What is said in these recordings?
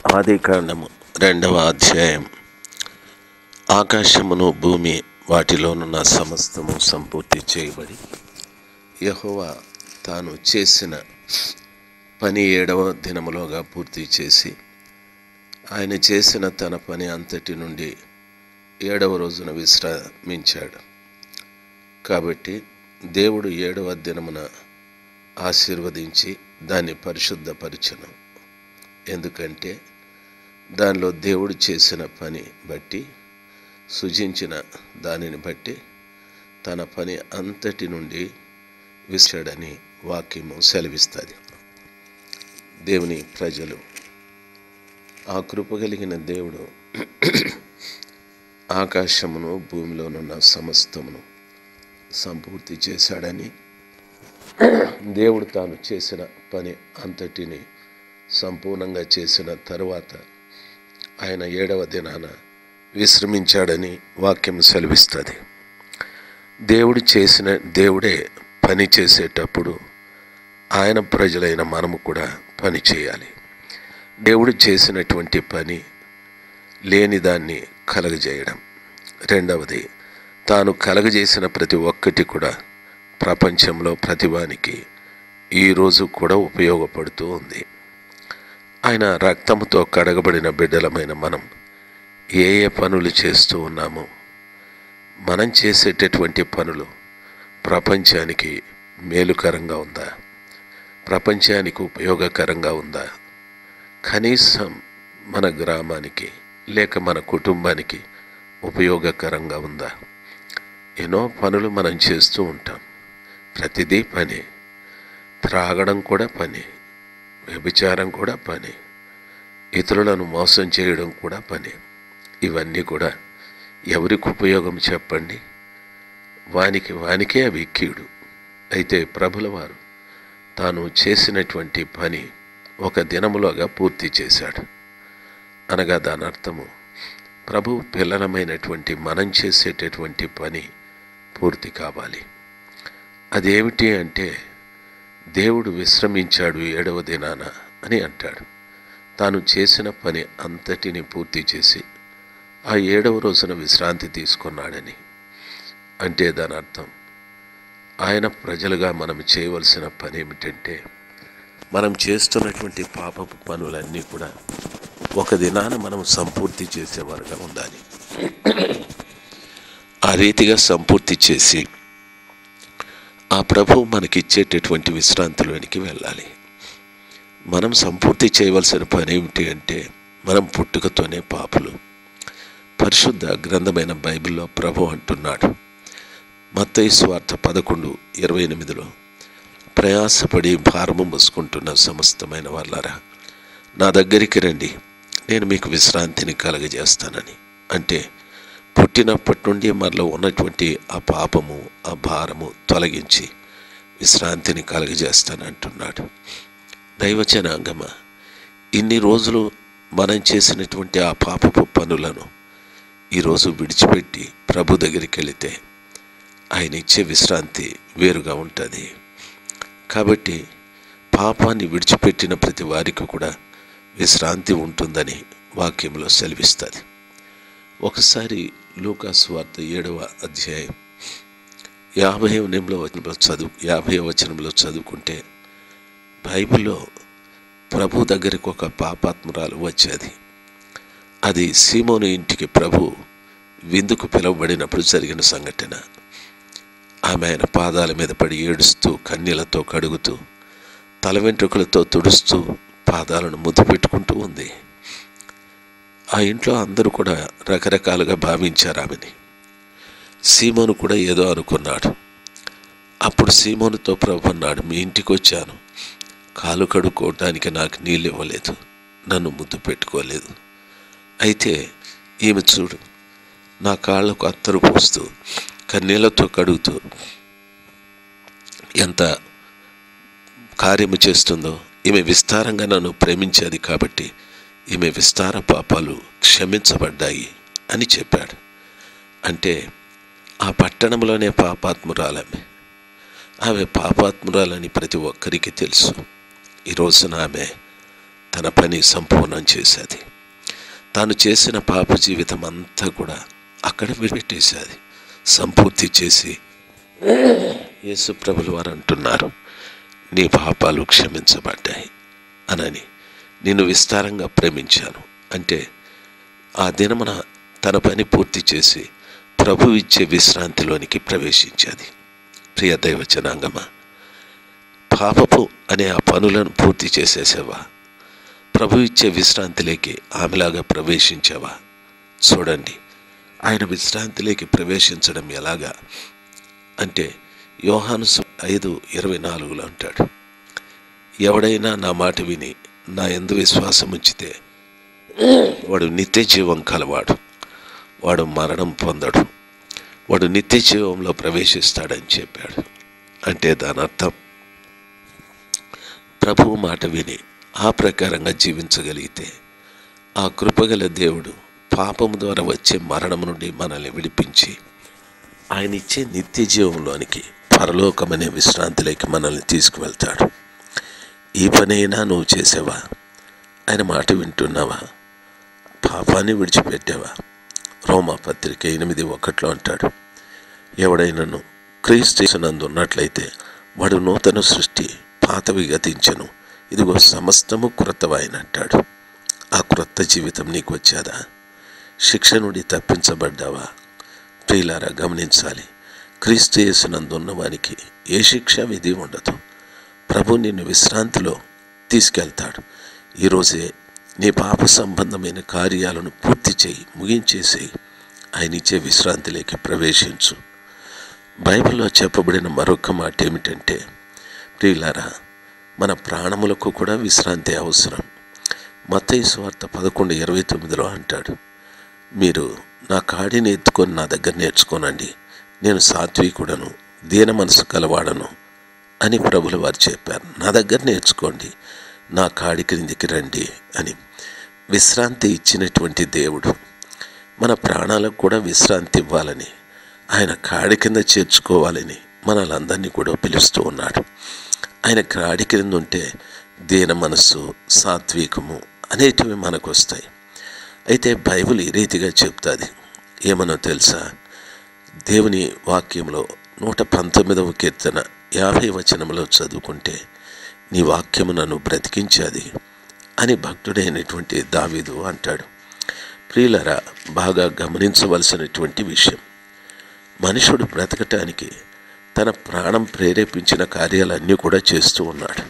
ఆదికాండము రెండవ అధ్యాయం ఆకాశమును భూమి వాటిలోనున్న సమస్తము సంపూర్తి చేయబడి యెహోవా తాను చేసిన పని ఏడవ దినములోగా పూర్తి చేసి ఆయన చేసిన తన పని అంతటి నుండి ఏడవ రోజున విశ్రమించాడు కాబట్టి దేవుడు ఏడవ దినమున ఆశీర్వదించి దాన్ని పరిశుద్ధపరచను ఎందుకంటే దానిలో దేవుడు చేసిన పని బట్టి సృజించిన దానిని బట్టి తన పని అంతటి నుండి విసాడని వాక్యము సెలవిస్తుంది దేవుని ప్రజలు ఆ కృప కలిగిన దేవుడు ఆకాశమును భూమిలోనున్న సమస్తమును సంపూర్తి చేశాడని దేవుడు తాను చేసిన పని అంతటిని సంపూర్ణంగా చేసిన తరువాత ఆయన ఏడవ దినాన విశ్రమించాడని వాక్యం సెలవిస్తుంది దేవుడు చేసిన దేవుడే పని చేసేటప్పుడు ఆయన ప్రజలైన మనము కూడా పని చేయాలి దేవుడు చేసినటువంటి పని లేని దాన్ని కలగజేయడం రెండవది తాను కలగజేసిన ప్రతి ఒక్కటి కూడా ప్రపంచంలో ప్రతివానికి ఈరోజు కూడా ఉపయోగపడుతూ ఉంది ఆయన రక్తముతో కడగబడిన బిడ్డలమైన మనం ఏ ఏ పనులు చేస్తూ ఉన్నామో మనం చేసేటటువంటి పనులు ప్రపంచానికి మేలుకరంగా ఉందా ప్రపంచానికి ఉపయోగకరంగా ఉందా కనీసం మన గ్రామానికి లేక మన కుటుంబానికి ఉపయోగకరంగా ఉందా ఎన్నో పనులు మనం చేస్తూ ఉంటాం ప్రతిదీ పని త్రాగడం కూడా పని వ్యభిచారం కూడా పని ఇతరులను మోసం చేయడం కూడా పని ఇవన్నీ కూడా ఎవరికి ఉపయోగం చెప్పండి వానికి వానికే అవి కీడు అయితే ప్రభుల వారు తాను చేసినటువంటి పని ఒక దినములోగా పూర్తి చేశాడు అనగా దాని అర్థము ప్రభు పిల్లలమైనటువంటి మనం చేసేటటువంటి పని పూర్తి కావాలి అదేమిటి అంటే దేవుడు విశ్రమించాడు ఏడవ దినాన అని అంటాడు తాను చేసిన పని అంతటిని పూర్తి చేసి ఆ ఏడవ రోజున విశ్రాంతి తీసుకున్నాడని అంటే దాని అర్థం ఆయన ప్రజలుగా మనం చేయవలసిన పని ఏమిటంటే మనం చేస్తున్నటువంటి పాపపు పనులన్నీ కూడా ఒక దినాన మనం సంపూర్తి చేసేవారుగా ఉండాలి ఆ రీతిగా సంపూర్తి చేసి ఆ ప్రభు మనకిచ్చేటటువంటి విశ్రాంతిలోనికి వెళ్ళాలి మనం సంపూర్తి చేయవలసిన పని ఏమిటి అంటే మనం పుట్టుకతోనే పాపులు పరిశుద్ధ గ్రంథమైన బైబిల్లో ప్రభు అంటున్నాడు మత్తయి స్వార్థ పదకొండు ఇరవై ఎనిమిదిలో ప్రయాసపడి భారము మూసుకుంటున్న సమస్తమైన వాళ్ళారా నా దగ్గరికి రండి నేను మీకు విశ్రాంతిని కలగజేస్తానని అంటే పుట్టినప్పటి నుండి మనలో ఉన్నటువంటి ఆ పాపము ఆ భారము తొలగించి విశ్రాంతిని కలగజేస్తానంటున్నాడు దైవచనాంగమ ఇన్ని రోజులు మనం చేసినటువంటి ఆ పాపపు పనులను ఈరోజు విడిచిపెట్టి ప్రభు దగ్గరికి వెళితే ఆయన ఇచ్చే విశ్రాంతి వేరుగా ఉంటుంది కాబట్టి పాపాన్ని విడిచిపెట్టిన ప్రతి వారికి కూడా విశ్రాంతి ఉంటుందని వాక్యంలో సెలవిస్తుంది ఒకసారి లూకాస్ వార్త ఏడవ అధ్యాయం యాభై వచనంలో వచనంలో చదువు యాభై వచనంలో చదువుకుంటే బైబిల్లో ప్రభు దగ్గరికి ఒక పాపాత్మురాలు వచ్చేది అది సీమోను ఇంటికి ప్రభు విందుకు పిలువబడినప్పుడు జరిగిన సంఘటన ఆమె ఆయన పాదాల మీద పడి ఏడుస్తూ కన్నీళ్లతో కడుగుతూ తల వెంట్రుకలతో తుడుస్తూ పాదాలను ముద్దు పెట్టుకుంటూ ఉంది ఆ ఇంట్లో అందరూ కూడా రకరకాలుగా భావించారు ఆమెని సీమోను కూడా ఏదో అనుకున్నాడు అప్పుడు సీమోనుతో ప్రభు అన్నాడు మీ ఇంటికి వచ్చాను కాలు కడుక్కోవటానికి నాకు నీళ్ళు ఇవ్వలేదు నన్ను ముద్దు పెట్టుకోలేదు అయితే ఈమె చూడు నా కాళ్ళకు అత్తరు పోస్తూ కన్నీళ్లతో కడుగుతూ ఎంత కార్యము చేస్తుందో ఈమె విస్తారంగా నన్ను ప్రేమించేది కాబట్టి ఈమె విస్తార పాపాలు క్షమించబడ్డాయి అని చెప్పాడు అంటే ఆ పట్టణంలోనే పాపాత్మురాలమే ఆమె పాపాత్మురాలని ప్రతి ఒక్కరికి తెలుసు ఈ రోజున ఆమె తన పని సంపూర్ణం చేసేది తాను చేసిన పాప జీవితం అంతా కూడా అక్కడ విడిపెట్టేసేది సంపూర్తి చేసి యేసు ప్రభుల వారు అంటున్నారు నీ పాపాలు క్షమించబడ్డాయి అనని నిన్ను విస్తారంగా ప్రేమించాను అంటే ఆ దినమున తన పని పూర్తి చేసి ప్రభు ఇచ్చే విశ్రాంతిలోనికి ప్రవేశించేది ప్రియ దైవ జనాంగమా పాపపు అనే ఆ పనులను పూర్తి చేసేసావా ప్రభు ఇచ్చే విశ్రాంతిలోకి ఆమెలాగా ప్రవేశించావా చూడండి ఆయన విశ్రాంతిలోకి ప్రవేశించడం ఎలాగా అంటే యోహాను సు- ఐదు ఇరవై నాలుగులో అంటాడు ఎవడైనా నా మాట విని నా ఎందు విశ్వాసం ఉంచితే వాడు నిత్య జీవం కలవాడు వాడు మరణం పొందడు వాడు నిత్య జీవంలో ప్రవేశిస్తాడని చెప్పాడు అంటే దాని అర్థం ప్రభువు మాట విని ఆ ప్రకారంగా జీవించగలిగితే ఆ కృపగల దేవుడు పాపము ద్వారా వచ్చే మరణం నుండి మనల్ని విడిపించి ఆయన ఇచ్చే నిత్య జీవంలోనికి పరలోకమనే విశ్రాంతిలోకి మనల్ని తీసుకువెళ్తాడు ఈ పనైనా నువ్వు చేసావా ఆయన మాట వింటున్నావా పాపాన్ని విడిచిపెట్టావా రోమా పత్రిక ఎనిమిది ఒకట్లో అంటాడు ఎవడైనను క్రీస్తునందు ఉన్నట్లయితే వాడు నూతన సృష్టి పాతవి గతించను ఇదిగో సమస్తము క్రొత్తవాయనంటాడు ఆ క్రొత్త జీవితం నీకు వచ్చాదా శిక్ష నుండి తప్పించబడ్డావా ప్రియులారా గమనించాలి క్రీస్తు యేసునందు ఉన్నవానికి ఏ శిక్ష విధి ఉండదు ప్రభు నిన్ను విశ్రాంతిలో తీసుకెళ్తాడు ఈరోజే నీ పాప సంబంధమైన కార్యాలను పూర్తి చేయి ముగించేసేయి ఆయన ఇచ్చే విశ్రాంతిలోకి ప్రవేశించు బైబిల్లో చెప్పబడిన మరొక మాట ఏమిటంటే ప్రియులారా మన ప్రాణములకు కూడా విశ్రాంతి అవసరం మత్తయి స్వార్థ పదకొండు ఇరవై తొమ్మిదిలో అంటాడు మీరు నా కాడిని ఎత్తుకొని నా దగ్గర నేర్చుకోనండి నేను సాత్వికుడను దీన మనసు కలవాడను అని ప్రభులు వారు చెప్పారు నా దగ్గర నేర్చుకోండి నా కాడి క్రిందికి రండి అని విశ్రాంతి ఇచ్చినటువంటి దేవుడు మన ప్రాణాలకు కూడా విశ్రాంతి ఇవ్వాలని ఆయన కాడి కింద చేర్చుకోవాలని మనలందరినీ కూడా పిలుస్తూ ఉన్నాడు ఆయన కాడి క్రింద ఉంటే దీన మనస్సు సాత్వికము అనేటివి మనకు వస్తాయి అయితే బైబిల్ ఈ రీతిగా చెప్తుంది ఏమనో తెలుసా దేవుని వాక్యంలో నూట పంతొమ్మిదవ కీర్తన యాభై వచనంలో చదువుకుంటే నీ వాక్యము నన్ను బ్రతికించాది అని భక్తుడైనటువంటి దావీదు అంటాడు ప్రియులరా బాగా గమనించవలసినటువంటి విషయం మనుషుడు బ్రతకటానికి తన ప్రాణం ప్రేరేపించిన కార్యాలన్నీ కూడా చేస్తూ ఉన్నాడు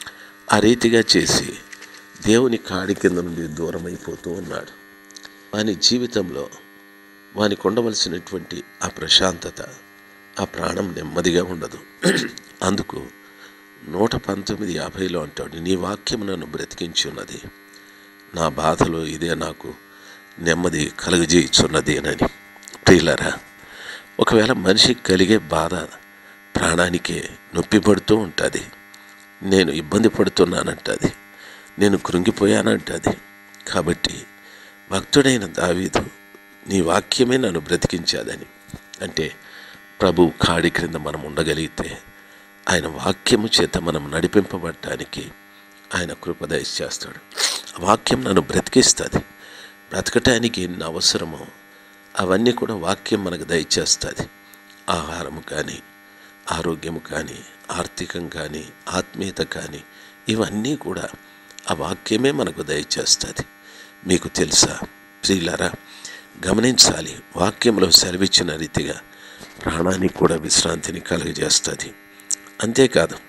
ఆ రీతిగా చేసి దేవుని కాడి కింద నుండి దూరం అయిపోతూ ఉన్నాడు వాని జీవితంలో వానికి ఉండవలసినటువంటి ఆ ప్రశాంతత ఆ ప్రాణం నెమ్మదిగా ఉండదు అందుకు నూట పంతొమ్మిది యాభైలో అంటాడు నీ వాక్యం నన్ను బ్రతికించి ఉన్నది నా బాధలో ఇదే నాకు నెమ్మది కలుగజేయుచున్నది అని ప్రియులరా ఒకవేళ మనిషికి కలిగే బాధ ప్రాణానికే నొప్పి పడుతూ ఉంటుంది నేను ఇబ్బంది పడుతున్నానంటది నేను కృంగిపోయానంటది కాబట్టి భక్తుడైన దావీదు నీ వాక్యమే నన్ను బ్రతికించాదని అంటే ప్రభు కాడి క్రింద మనం ఉండగలిగితే ఆయన వాక్యము చేత మనం నడిపింపబడటానికి ఆయన కృప చేస్తాడు ఆ వాక్యం నన్ను బ్రతికిస్తుంది బ్రతకటానికి ఎన్ని అవసరమో అవన్నీ కూడా వాక్యం మనకు దయచేస్తుంది ఆహారము కానీ ఆరోగ్యము కానీ ఆర్థికం కానీ ఆత్మీయత కానీ ఇవన్నీ కూడా ఆ వాక్యమే మనకు దయచేస్తుంది మీకు తెలుసా ప్రియులారా గమనించాలి వాక్యంలో సెలవిచ్చిన రీతిగా ప్రాణానికి కూడా విశ్రాంతిని కలుగజేస్తుంది అంతేకాదు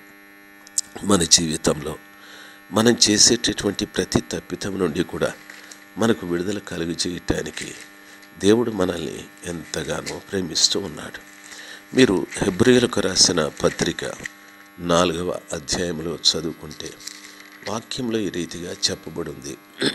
మన జీవితంలో మనం చేసేటటువంటి ప్రతి తప్పితం నుండి కూడా మనకు విడుదల కలుగు చేయటానికి దేవుడు మనల్ని ఎంతగానో ప్రేమిస్తూ ఉన్నాడు మీరు హెబ్రియులకు రాసిన పత్రిక నాలుగవ అధ్యాయంలో చదువుకుంటే వాక్యంలో ఈ రీతిగా చెప్పబడింది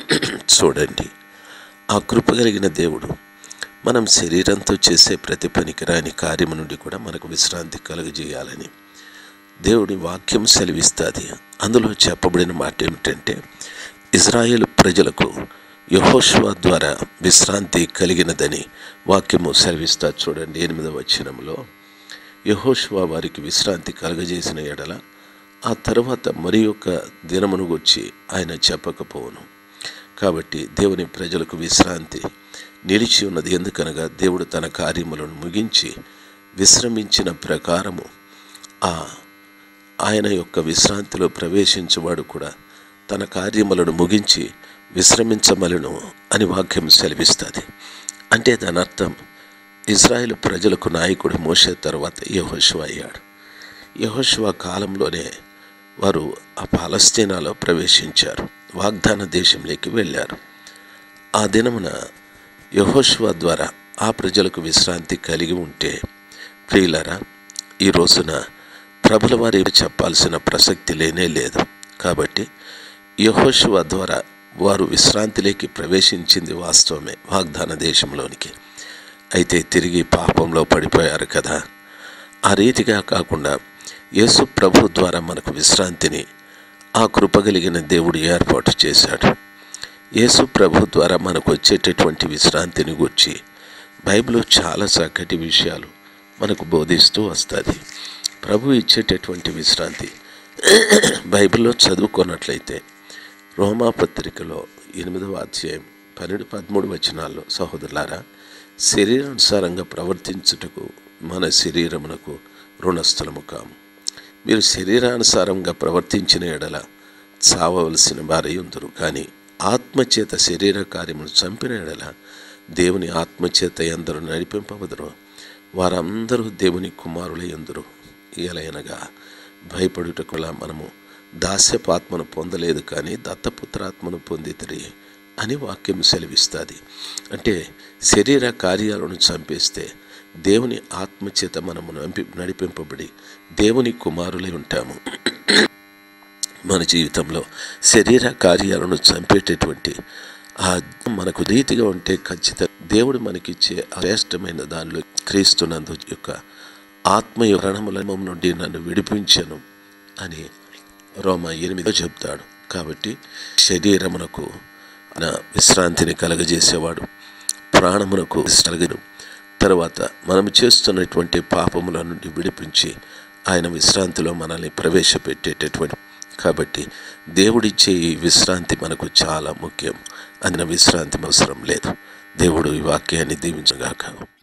చూడండి ఆ కృప కలిగిన దేవుడు మనం శరీరంతో చేసే ప్రతి పనికిరాని కార్యము నుండి కూడా మనకు విశ్రాంతి కలుగజేయాలని దేవుడి వాక్యం సెలవిస్తుంది అందులో చెప్పబడిన మాట ఏమిటంటే ఇజ్రాయేల్ ప్రజలకు యహోష్వా ద్వారా విశ్రాంతి కలిగినదని వాక్యము సెలవిస్తా చూడండి ఎనిమిదవ వచనంలో యహోష్వా వారికి విశ్రాంతి కలుగజేసిన ఎడల ఆ తర్వాత మరి యొక్క దినమును గుర్చి ఆయన చెప్పకపోవును కాబట్టి దేవుని ప్రజలకు విశ్రాంతి నిలిచి ఉన్నది ఎందుకనగా దేవుడు తన కార్యములను ముగించి విశ్రమించిన ప్రకారము ఆ ఆయన యొక్క విశ్రాంతిలో ప్రవేశించేవాడు కూడా తన కార్యములను ముగించి విశ్రమించమలను అని వాక్యం సెలవిస్తుంది అంటే దాని అర్థం ఇజ్రాయెల్ ప్రజలకు నాయకుడు మోసే తర్వాత యహోశివ అయ్యాడు యహోశివ కాలంలోనే వారు ఆ పాలస్తీనాలో ప్రవేశించారు వాగ్దాన దేశంలోకి వెళ్ళారు ఆ దినమున యహోశివ ద్వారా ఆ ప్రజలకు విశ్రాంతి కలిగి ఉంటే ప్రియులరా ఈ రోజున ప్రభుల వారి చెప్పాల్సిన ప్రసక్తి లేనే లేదు కాబట్టి యహోశివ ద్వారా వారు విశ్రాంతిలోకి ప్రవేశించింది వాస్తవమే వాగ్దాన దేశంలోనికి అయితే తిరిగి పాపంలో పడిపోయారు కదా ఆ రీతిగా కాకుండా యేసు ప్రభు ద్వారా మనకు విశ్రాంతిని ఆ కృపగలిగిన దేవుడు ఏర్పాటు చేశాడు యేసు ప్రభు ద్వారా మనకు వచ్చేటటువంటి విశ్రాంతిని గుర్చి బైబిల్ చాలా చక్కటి విషయాలు మనకు బోధిస్తూ వస్తుంది ప్రభు ఇచ్చేటటువంటి విశ్రాంతి బైబిల్లో చదువుకున్నట్లయితే రోమా పత్రికలో ఎనిమిదవ అధ్యాయం పన్నెండు పదమూడు వచనాల్లో సహోదరులారా శరీరానుసారంగా ప్రవర్తించుటకు మన శరీరమునకు రుణస్థలము కాము మీరు శరీరానుసారంగా ప్రవర్తించిన ఎడల చావవలసిన వారయ్యుందరు కానీ ఆత్మచేత శరీర కార్యమును చంపిన ఎడల దేవుని ఆత్మచేత ఎందరూ నడిపింపవదరు వారందరూ దేవుని కుమారులై ఎందరు ఎలయనగా భయపడుటకులా మనము దాస్యపాత్మను పొందలేదు కానీ దత్తపుత్రాత్మను పొందితిరి అని వాక్యం సెలవిస్తుంది అంటే శరీర కార్యాలను చంపేస్తే దేవుని ఆత్మచేత మనము నంపి నడిపింపబడి దేవుని కుమారులై ఉంటాము మన జీవితంలో శరీర కార్యాలను చంపేటటువంటి ఆ మనకు రీతిగా ఉంటే ఖచ్చితంగా దేవుడు మనకిచ్చే శ్రేష్టమైన దానిలో క్రీస్తునందు యొక్క ఆత్మయ రణముల నుండి నన్ను విడిపించను అని రోమ ఎనిమిదో చెప్తాడు కాబట్టి శరీరమునకు నా విశ్రాంతిని కలగజేసేవాడు ప్రాణమునకు కలగను తర్వాత మనం చేస్తున్నటువంటి పాపముల నుండి విడిపించి ఆయన విశ్రాంతిలో మనల్ని ప్రవేశపెట్టేటటువంటి కాబట్టి దేవుడిచ్చే ఈ విశ్రాంతి మనకు చాలా ముఖ్యం అందిన విశ్రాంతి అవసరం లేదు దేవుడు ఈ వాక్యాన్ని దీవించగాక